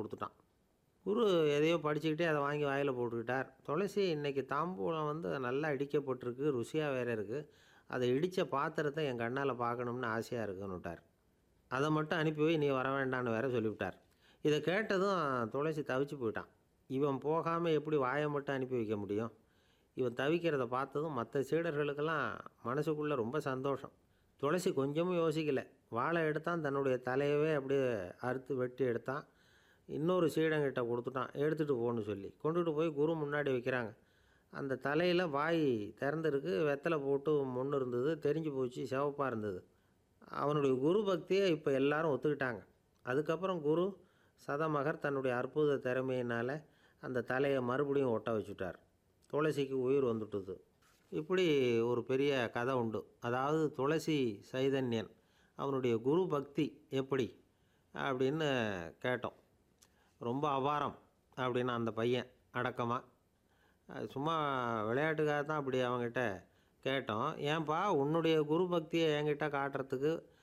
கொடுத்துட்டான் குரு எதையோ படிச்சுக்கிட்டே அதை வாங்கி வாயில் போட்டுக்கிட்டார் துளசி இன்னைக்கு தாம்பூலம் வந்து நல்லா இடிக்கப்பட்டிருக்கு ருசியாக வேற இருக்குது அதை இடித்த பாத்திரத்தை என் கண்ணால் பார்க்கணும்னு ஆசையாக இருக்குன்னுட்டார் அதை மட்டும் அனுப்பி வை நீ வர வேண்டான்னு வேற சொல்லிவிட்டார் இதை கேட்டதும் துளசி தவிச்சு போயிட்டான் இவன் போகாமல் எப்படி வாயை மட்டும் அனுப்பி வைக்க முடியும் இவன் தவிக்கிறத பார்த்ததும் மற்ற சீடர்களுக்கெல்லாம் மனசுக்குள்ளே ரொம்ப சந்தோஷம் துளசி கொஞ்சமும் யோசிக்கல வாழை எடுத்தான் தன்னுடைய தலையவே அப்படியே அறுத்து வெட்டி எடுத்தான் இன்னொரு சீடங்கிட்ட கொடுத்துட்டான் எடுத்துகிட்டு போன்னு சொல்லி கொண்டுட்டு போய் குரு முன்னாடி வைக்கிறாங்க அந்த தலையில் வாய் திறந்திருக்கு வெத்தலை போட்டு முன்னு இருந்தது தெரிஞ்சு போச்சு சிவப்பாக இருந்தது அவனுடைய குரு பக்தியை இப்போ எல்லாரும் ஒத்துக்கிட்டாங்க அதுக்கப்புறம் குரு சதமகர் தன்னுடைய அற்புத திறமையினால் அந்த தலையை மறுபடியும் ஒட்ட வச்சுட்டார் துளசிக்கு உயிர் வந்துட்டுது இப்படி ஒரு பெரிய கதை உண்டு அதாவது துளசி சைதன்யன் அவனுடைய குரு பக்தி எப்படி அப்படின்னு கேட்டோம் ரொம்ப அபாரம் அப்படின்னு அந்த பையன் அடக்கமாக சும்மா விளையாட்டுக்காக தான் அப்படி அவங்ககிட்ட கேட்டோம் ஏன்பா உன்னுடைய குரு பக்தியை என்கிட்ட காட்டுறதுக்கு